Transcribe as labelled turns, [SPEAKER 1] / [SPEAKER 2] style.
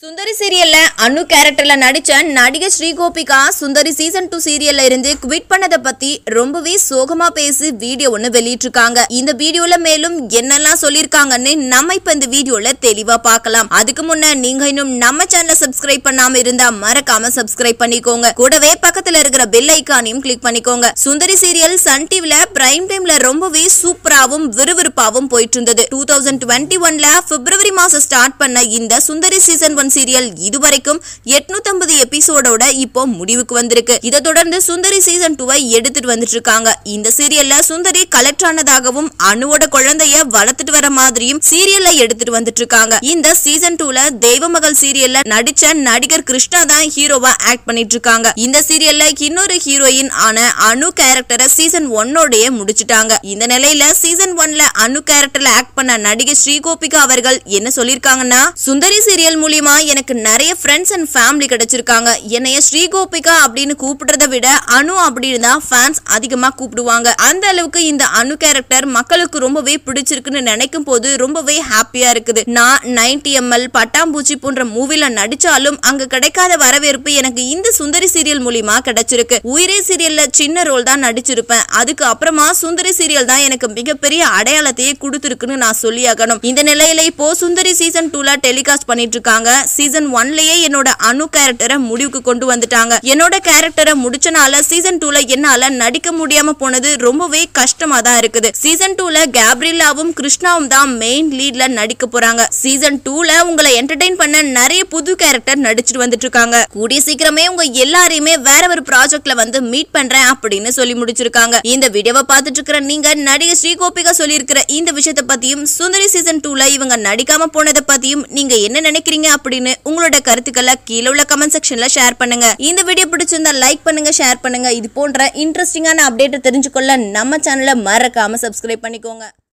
[SPEAKER 1] சுந்தரி சீரியல்ல அனு கேரக்டர்ல நடிச்ச நடிகை ஸ்ரீகோபிகா சுந்தரி சீசன் டூ சீரியல்ல இருந்து குவிட் பண்ணதை பத்தி ரொம்பவே சோகமா பேசி வீடியோ ஒன்னு வெளியிட்டிருக்காங்க இந்த வீடியோல மேலும் என்னெல்லாம் சொல்லியிருக்காங்கன்னு நம்ம இப்ப இந்த வீடியோல தெளிவா பார்க்கலாம் அதுக்கு முன்ன நீங்க இன்னும் நம்ம சேனலை சப்ஸ்கிரைப் பண்ணாம இருந்தா மறக்காம சப்ஸ்கிரைப் பண்ணிக்கோங்க கூடவே பக்கத்துல இருக்கிற பெல் ஐக்கானையும் கிளிக் பண்ணிக்கோங்க சுந்தரி சீரியல் சன் டிவில பிரைம் டைம்ல ரொம்பவே சூப்பராவும் விறுவிறுப்பாவும் போயிட்டு இருந்தது டூ தௌசண்ட் டுவெண்ட்டி ஒன்ல பிப்ரவரி மாசம் ஸ்டார்ட் பண்ண இந்த சுந்தரி சீசன் ஒன் சீரியல் இதுவரைக்கும் 850 எபிசோடோட இப்போ முடிவுக்கு வந்திருக்கு இதை தொடர்ந்து சுந்தரி சீசன் டூவை எடுத்துட்டு வந்துட்டு இருக்காங்க இந்த சீரியல்ல சுந்தரி கலெக்ட் ஆனதாகவும் அணுவோட குழந்தைய வளர்த்துட்டு வர மாதிரியும் சீரியல்ல எடுத்துட்டு வந்துட்டு இருக்காங்க இந்த சீசன் டூல தெய்வமகள் சீரியல்ல நடிச்ச நடிகர் கிருஷ்ணா தான் ஹீரோவா ஆக்ட் பண்ணிட்டு இருக்காங்க இந்த சீரியல்ல இன்னொரு ஹீரோயின் ஆன அனு கேரக்டரை சீசன் ஒன்னோடய முடிச்சிட்டாங்க இந்த நிலையில சீசன் ஒன்ல அனு கேரக்டர்ல ஆக்ட் பண்ண நடிகை ஸ்ரீகோபிகா அவர்கள் என்ன சொல்லிருக்காங்கன்னா சுந்தரி சீரியல் மூலியமா எனக்கு நிறைய ஃப்ரெண்ட்ஸ் அண்ட் ஃபேமிலி கிடைச்சிருக்காங்க என்னைய ஸ்ரீகோபிகா அப்படின்னு கூப்பிடுறத விட அனு அப்படின்னு தான் ஃபேன்ஸ் அதிகமா கூப்பிடுவாங்க அந்த அளவுக்கு இந்த அனு கேரக்டர் மக்களுக்கு ரொம்பவே பிடிச்சிருக்குன்னு நினைக்கும் போது ரொம்பவே ஹாப்பியா இருக்குது நான் நைன்டி எம்எல் பட்டாம்பூச்சி போன்ற மூவில நடிச்சாலும் அங்க கிடைக்காத வரவேற்பு எனக்கு இந்த சுந்தரி சீரியல் மூலியமா கிடைச்சிருக்கு உயிரே சீரியல்ல சின்ன ரோல் தான் நடிச்சிருப்பேன் அதுக்கு அப்புறமா சுந்தரி சீரியல் தான் எனக்கு மிகப்பெரிய அடையாளத்தையே கொடுத்துருக்குன்னு நான் சொல்லியாகணும் இந்த நிலையில இப்போ சுந்தரி சீசன் டூல டெலிகாஸ்ட் பண்ணிட்டு இருக்காங்க சீசன் ஒன்லயே என்னோட அனு கேரக்டரை முடிவுக்கு கொண்டு வந்துட்டாங்க என்னோட கேரக்டரை முடிச்சனால சீசன் டூல என்னால நடிக்க முடியாம போனது ரொம்பவே கஷ்டமா தான் இருக்குது சீசன் டூல கேப்ரில்லாவும் கிருஷ்ணாவும் தான் மெயின் லீட்ல நடிக்க போறாங்க சீசன் டூல உங்களை என்டர்டெயின் பண்ண நிறைய புது கேரக்டர் நடிச்சிட்டு வந்துட்டு இருக்காங்க கூடிய சீக்கிரமே உங்க எல்லாரையுமே வேற ஒரு ப்ராஜெக்ட்ல வந்து மீட் பண்றேன் அப்படின்னு சொல்லி முடிச்சிருக்காங்க இந்த வீடியோவை பார்த்துட்டு இருக்கிற நீங்க நடிகை ஸ்ரீகோபிகா சொல்லியிருக்கிற இந்த விஷயத்தை பத்தியும் சுந்தரி சீசன் டூல இவங்க நடிக்காம போனதை பத்தியும் நீங்க என்ன நினைக்கிறீங்க அப்படின்னு உங்களோட கருத்துக்களை கீழே உள்ள கமெண்ட் செக்ஷன்ல ஷேர் பண்ணுங்க இந்த வீடியோ பிடிச்சிருந்தா லைக் பண்ணுங்க ஷேர் பண்ணுங்க இது போன்ற இன்ட்ரெஸ்டிங்கான அப்டேட்டை தெரிஞ்சுக்கொள்ள நம்ம சேனலை மறக்காம சப்ஸ்கிரைப் பண்ணிக்கோங்க